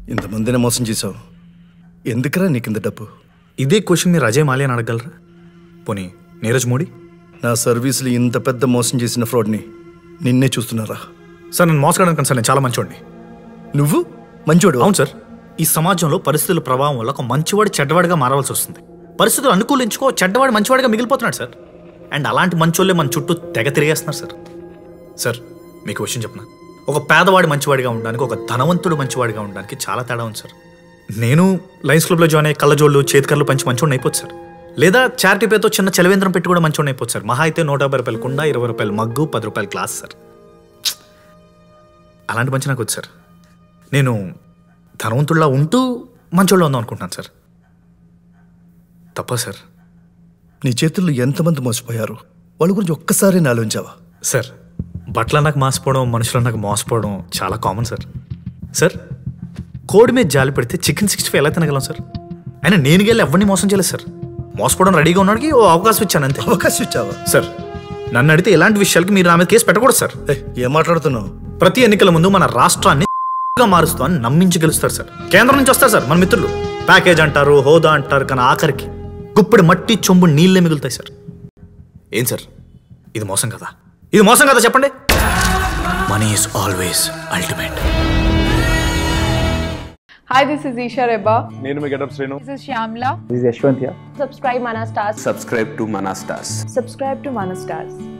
ఇంతమందిని మోసం చేశావు ఎందుకురా నీకు ఇంత డబ్బు ఇదే క్వశ్చన్ మీరు అజయ్ మాలి అని అడగలరా పోనీ నీరజ్ మోడీ నా సర్వీసులు ఇంత పెద్ద మోసం చేసిన ఫ్రాడ్ని నిన్నే చూస్తున్నారా సార్ నేను మోసగడానికి సార్ నేను చాలా మంచివాడిని నువ్వు మంచోడు అవును సార్ ఈ సమాజంలో పరిస్థితుల ప్రభావం వల్ల ఒక మంచివాడు చెడ్డవాడిగా మారవలసి వస్తుంది పరిస్థితులు అనుకూలించుకో చెడ్డవాడు మంచివాడిగా మిగిలిపోతున్నాడు సార్ అండ్ అలాంటి మంచోళ్ళే మన చుట్టూ తెగ తిరిగేస్తున్నారు సార్ సార్ మీకు విషయం చెప్పనా ఒక పేదవాడి మంచివాడిగా ఉండడానికి ఒక ధనవంతుడు మంచివాడిగా ఉండడానికి చాలా తేడా ఉంది సార్ నేను లయన్స్ క్లబ్లో జాయిన్ అయ్యి కళ్ళజోళ్ళు చేతికర్లు పంచి మంచోడిని అయిపోతుంది సార్ లేదా చారిటీ పేరుతో చిన్న చలవేంద్రం పెట్టి కూడా మంచోడిని అయిపోతుంది సార్ మహా అయితే నూట యాభై రూపాయలు కుండ ఇరవై రూపాయలు మగ్గు పది రూపాయలు గ్లాస్ సార్ అలాంటి మంచి నాకు వచ్చి సార్ నేను ధనవంతుల్లా ఉంటూ మంచోళ్ళ ఉందాం అనుకుంటున్నాను సార్ తప్ప సార్ నీ చేతుల్లో ఎంతమంది మోసపోయారు వాళ్ళ గురించి ఒక్కసారి ఆలోచించావా సార్ బట్టలు నాకు మాసిపోవడం మనుషులు నాకు మోసపోవడం చాలా కామన్ సార్ సార్ కోడి మీద జాలి పెడితే చికెన్ సిక్స్టీ ఫైవ్ ఎలా తినగలం సార్ అయినా నేను వెళ్ళి ఎవరిని మోసం చేయలేదు సార్ మోసపోవడం రెడీగా ఉన్నాడికి ఓ అవకాశం ఇచ్చాను అంతే అవకాశం ఇచ్చావా సార్ నన్ను అడిగితే ఇలాంటి విషయాలకి మీరు నా మీద కేసు పెట్టకూడదు సార్ ఏయ్, ఏం మాట్లాడుతున్నావు ప్రతి ఎన్నికల ముందు మన రాష్ట్రాన్ని గా మారుస్తూ అని నమ్మించి గెలుస్తారు సార్ కేంద్రం నుంచి వస్తారు సార్ మన మిత్రులు ప్యాకేజ్ అంటారు హోదా అంటారు కానీ ఆఖరికి గుప్పెడు మట్టి చొంబు నీళ్ళే మిగులుతాయి సార్ ఏం సార్ ఇది మోసం కదా ఇది మోసం కదా చెప్పండి money is always ultimate Hi, this is Isha Reba. నేను మీ Getup Srinu This is Shyamla. This is Yashwant here. subscribe Mana Stars. subscribe to Mana Stars. Subscribe to Mana Stars.